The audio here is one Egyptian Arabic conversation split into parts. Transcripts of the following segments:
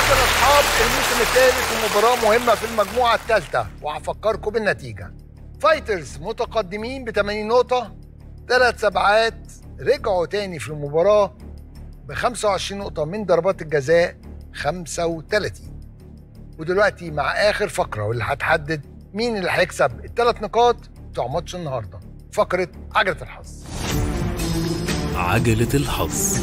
اتفضل يا اصحاب الموسم الثالث ومباراه مهمه في المجموعه الثالثه وهفكركم بالنتيجه فايترز متقدمين ب 80 نقطه ثلاث سبعات رجعوا تاني في المباراه ب 25 نقطه من ضربات الجزاء 35 ودلوقتي مع اخر فقره واللي هتحدد مين اللي هيكسب الثلاث نقاط بتوع ماتش النهارده فقره عجله الحظ عجلة الحظ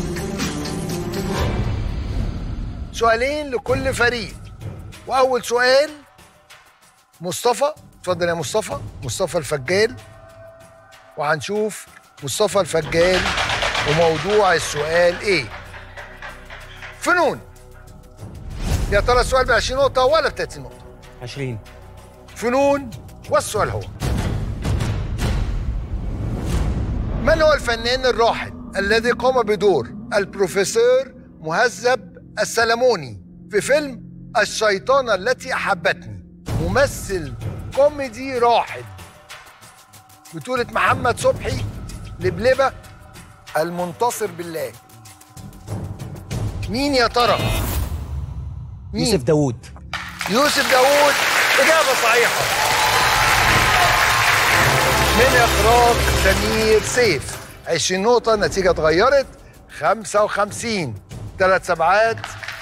سؤالين لكل فريق واول سؤال مصطفى اتفضل يا مصطفى مصطفى الفجال وهنشوف مصطفى الفجال وموضوع السؤال ايه فنون يا ترى السؤال ب 20 نقطه ولا ب 30 نقطه 20 فنون والسؤال هو من هو الفنان الراحل الذي قام بدور البروفيسور مهذب السلموني في فيلم الشيطانة التي أحبتني ممثل كوميدي راحل بطولة محمد صبحي لبلبة المنتصر بالله مين يا ترى؟ مين؟ يوسف داوود يوسف داوود إجابة صحيحة من إخراج سمير سيف 20 نقطة النتيجة اتغيرت 55 ثلاث سبعات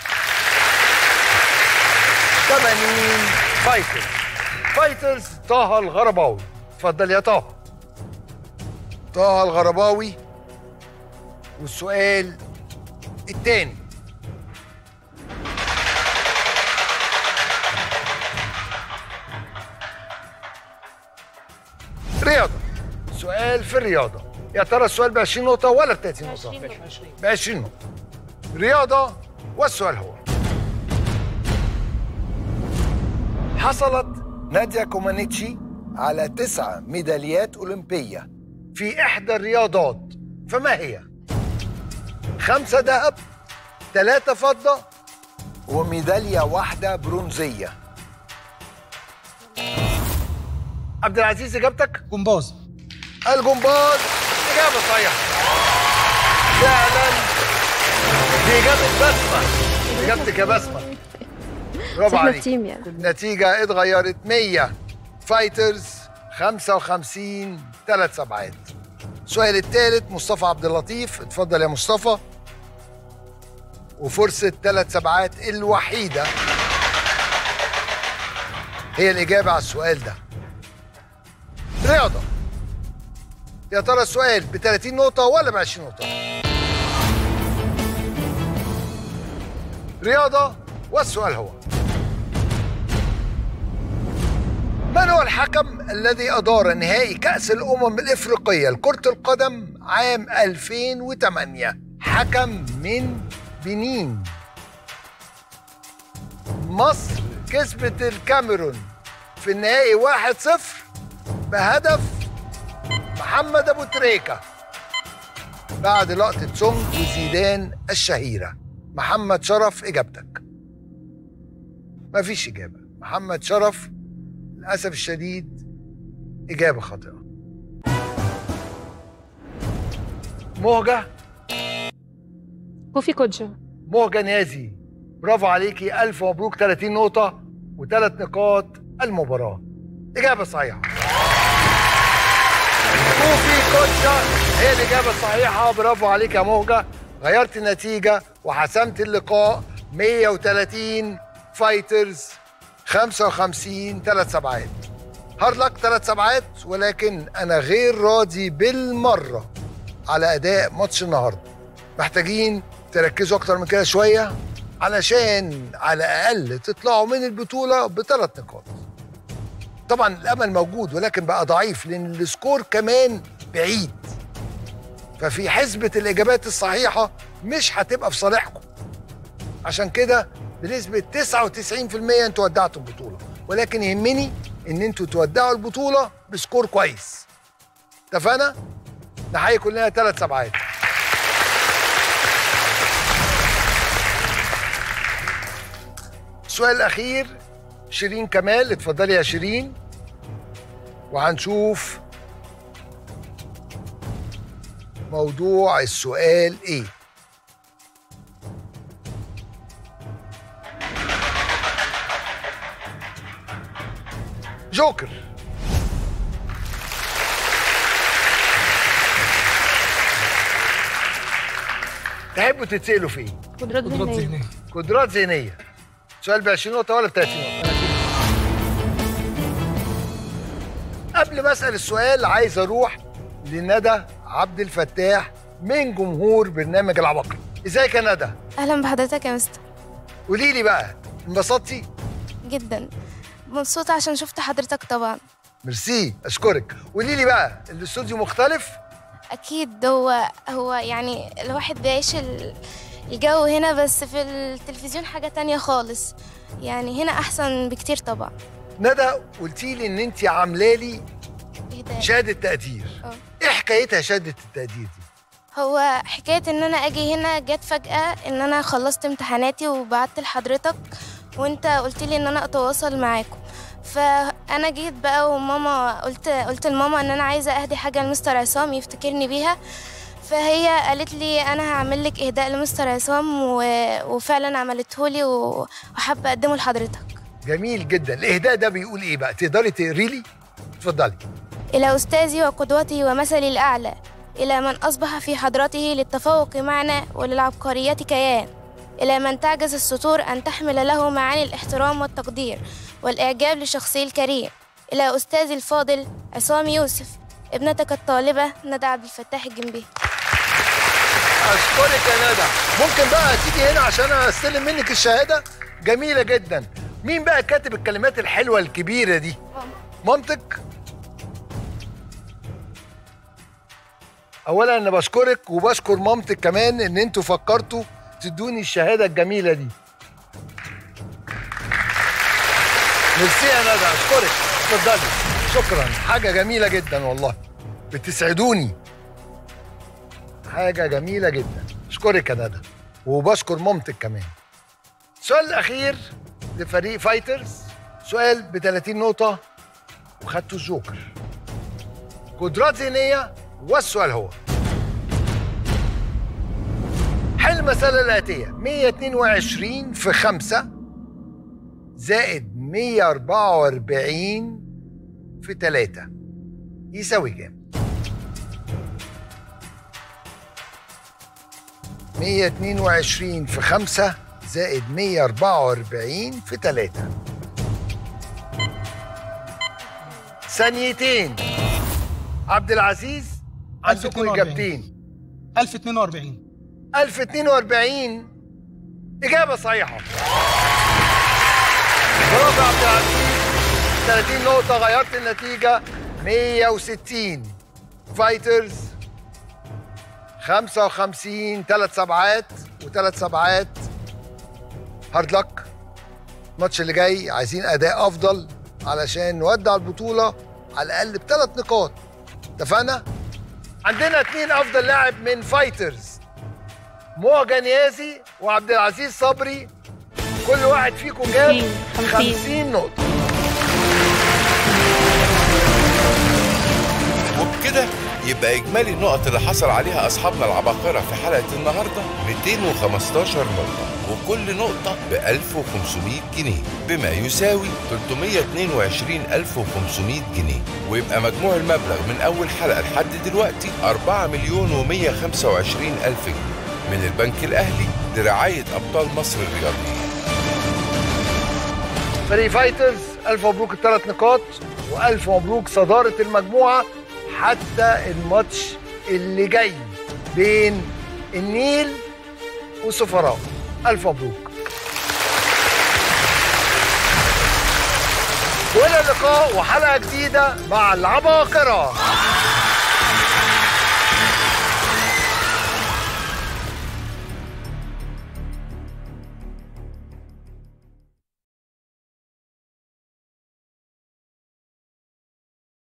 80 فايترز فايترز طه الغرباوي اتفضل يا طه طه الغرباوي والسؤال الثاني رياضة سؤال في الرياضة يا ترى السؤال ب 20 نقطة ولا ب 30 نقطة؟ ب 20 نقطة رياضة والسؤال هو حصلت ناديا كومانيتشي على تسع ميداليات أولمبية في إحدى الرياضات فما هي؟ خمسة ذهب ثلاثة فضة وميدالية واحدة برونزية عبد العزيز إجابتك؟ جمباز الجمباز إجابة صحيحة فعلا دي إجابة بسمة إجابتك يا بسمة برافو احنا عليك تيم يعني النتيجة اتغيرت 100 فايترز 55 ثلاث سبعات السؤال الثالث مصطفى عبد اللطيف اتفضل يا مصطفى وفرصة ثلاث سبعات الوحيدة هي الإجابة على السؤال ده رياضة يا ترى السؤال ب 30 نقطة ولا ب 20 نقطة؟ رياضة والسؤال هو من هو الحكم الذي أدار نهائي كأس الأمم الإفريقية لكرة القدم عام 2008 حكم من بنين مصر كسبت الكاميرون في النهائي 1-0 بهدف محمد أبو تريكة بعد لقطة سونج وزيدان الشهيرة محمد شرف إجابتك مفيش إجابة محمد شرف للأسف الشديد إجابة خاطئة مهجة كوفي كوتشا مهجة نازي برافو عليكي ألف مبروك 30 نقطة وثلاث نقاط المباراة إجابة صحيحة كوفي كوتشا هي الإجابة الصحيحة برافو عليك يا مهجة غيرت النتيجة وحسمت اللقاء 130 فايترز 55 ثلاث سبعات هارد لك ثلاث سبعات ولكن أنا غير راضي بالمرة على أداء ماتش النهاردة محتاجين تركزوا أكتر من كده شوية علشان على الأقل تطلعوا من البطولة بثلاث نقاط طبعا الامل موجود ولكن بقى ضعيف لان السكور كمان بعيد ففي حسبة الإجابات الصحيحة مش هتبقى في صالحكم عشان كده بنسبة 99% انتوا ودعتوا البطولة ولكن يهمني ان انتوا تودعوا البطولة بسكور كويس اتفقنا؟ نحيي كلنا ثلاث سبعات السؤال الأخير شيرين كمال اتفضلي يا شيرين وهنشوف موضوع السؤال ايه جوكر تحبوا تتسألوا في ايه؟ قدرات قدرات ذهنية ذهنيه قدرات ذهنية سؤال ب 20 نقطة ولا ب 30 نقطة؟ قبل ما اسأل السؤال عايز اروح لندى عبد الفتاح من جمهور برنامج العباقرة ازيك يا ندى؟ اهلا بحضرتك يا مستر قولي لي بقى انبسطتي؟ جدا مبسوطة عشان شفت حضرتك طبعا ميرسي اشكرك قولي لي بقى الاستوديو مختلف اكيد هو هو يعني الواحد بيعيش ال- الجو هنا بس في التلفزيون حاجة تانية خالص يعني هنا احسن بكتير طبعا ندى قلتي لي ان انت عامله لي إهداء. شهاده تقدير اه. ايه حكايتها شهاده التقدير دي هو حكاية ان انا اجي هنا جت فجأة ان انا خلصت امتحاناتي وبعت لحضرتك وانت قلت لي ان انا اتواصل معاكم فانا جيت بقى وماما قلت قلت لماما ان انا عايزه اهدي حاجه لمستر عصام يفتكرني بيها فهي قالت لي انا هعمل لك اهداء لمستر عصام و... وفعلا عملته لي و... وحابه اقدمه لحضرتك جميل جدا الاهداء ده بيقول ايه بقى تقدري تقري لي اتفضلي إلى أستاذي وقدوتي ومثلي الأعلى إلى من أصبح في حضرته للتفوق معنى وللعبقرية كيان إلى من تعجز السطور أن تحمل له معاني الاحترام والتقدير والإعجاب لشخصه الكريم إلى أستاذي الفاضل عصام يوسف ابنتك الطالبة ندى عبد الفتاح الجنبي اشكرك يا ندى ممكن بقى تيجي هنا عشان استلم منك الشهاده جميله جدا مين بقى كاتب الكلمات الحلوه الكبيره دي مامتك اولا انا بشكرك وبشكر مامتك كمان ان انتوا فكرتوا تدوني الشهاده الجميله دي ميرسي يا ندى اشكرك اتفضلي شكرا حاجه جميله جدا والله بتسعدوني حاجه جميله جدا اشكرك يا ندى وبشكر مامتك كمان السؤال الاخير لفريق فايترز سؤال ب 30 نقطه وخدتوا الجوكر قدرات ذهنيه والسؤال هو حل المسألة الآتية 122 في 5 زائد 144 في 3 يساوي كام؟ 122 في 5 زائد 144 في 3 ثانيتين عبد العزيز عندكم 1042. اجابتين 1042 1042 اجابه صحيحه برافو يا عبد العزيز 30 نقطه غيرت النتيجه 160 فايترز 55 ثلاث سبعات وثلاث سبعات هارد لك الماتش اللي جاي عايزين اداء افضل علشان نودع البطوله على الاقل بثلاث نقاط اتفقنا عندنا اتنين افضل لاعب من فايترز موجة نيازي وعبد العزيز صبري كل واحد فيكم جاب خمسين. 50 نقطة وبكده يبقى إجمالي النقط اللي حصل عليها أصحابنا العباقرة في حلقة النهاردة 215 نقطة وكل نقطة ب 1500 جنيه بما يساوي 322500 جنيه ويبقى مجموع المبلغ من أول حلقة لحد دلوقتي 4 مليون و125 ألف جنيه من البنك الأهلي لرعاية أبطال مصر الرياضيين فريق فايترز ألف مبروك الثلاث نقاط وألف مبروك صدارة المجموعة حتى الماتش اللي جاي بين النيل والسفراء ألف مبروك وإلى اللقاء وحلقة جديدة مع العباقرة